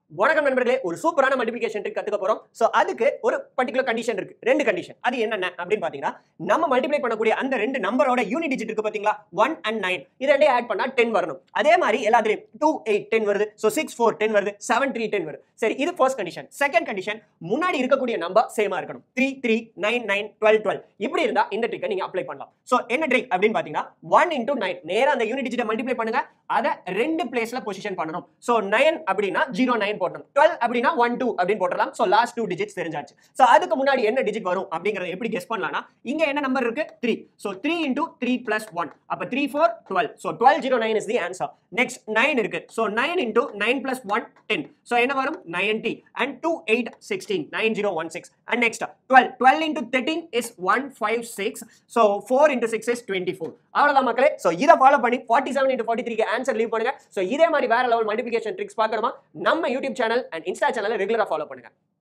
வணக்கம் நண்பர்களே ஒரு சூப்பரான மல்டிபிகேஷன் ட்ரிக் கத்துக்க போறோம் சோ அதுக்கு ஒரு பர்டிகுலர் கண்டிஷன் இருக்கு ரெண்டு கண்டிஷன் அது என்னென்ன அப்படின்னு பாத்தீங்கன்னா நம்ம மல்டிப்ளை பண்ணக்கூடிய அந்த ரெண்டு நம்பரோட யூனிட் டிஜிட் இருக்கு பாத்தீங்களா ஒன் அண்ட் நைன் இது ரெண்டே ஆட் பண்ணா டென் வரணும் அதே மாதிரி எல்லாத்துலயும் டூ எயிட் டென் வருது ஸோ சிக்ஸ் ஃபோர் டென் வருது செவன் த்ரீ டென் வருது சரி இது ஃபர்ஸ்ட் கண்டிஷன் செகண்ட் கண்டிஷன் முன்னாடி இருக்கக்கூடிய நம்பர் சேமா இருக்கணும் three three nine nine twelve twelve இப்படி இருந்தா இந்த ட்ரிக்கை நீங்க அப்ளை பண்ணலாம் ஸோ என்ன ட்ரிக் அப்படின்னு பாத்தீங்கன்னா ஒன் இன்டூ நைன் நேரா அந்த யூனிட் டிஜிட்டை மல்டிப்ளை பண்ணுங்க அதை ரெண்டு பிளேஸ்ல பொசிஷன் பண்ணணும் ஸோ நைன் அப்படின்னா ஜீரோ நைன் போடணும் டுவெல் அப்படின்னா ஒன் டூ அப்படின்னு போட்டலாம் ஸோ லாஸ்ட் டூ டிஜிட்ஸ் தெரிஞ்சாச்சு ஸோ அதுக்கு முன்னாடி என்ன டிஜிட் வரும் அப்படிங்கறத எப்படி கெஸ் பண்ணலாம்னா இங்க என்ன நம்பர் இருக்கு three so three into three plus one அப்போ three four twelve so twelve zero nine is the answer next nine இருக்கு so nine into nine plus one ten so என்ன வரும் ninety and two eight sixteen nine zero one six and next twelve twelve into thirteen is one five six so four into six is twenty four அவ்வளோதான் மக்களே so இதை follow பண்ணி forty seven into forty த்ரீக்கு answer leave பண்ணுங்க so இதே மாதிரி வேற level multiplication tricks பார்க்கணுமா நம்ம யூடியூப் சேனல் அண்ட் இன்ஸ்டா சேனலை ரெகுலராக ஃபாலோ பண்ணுங்க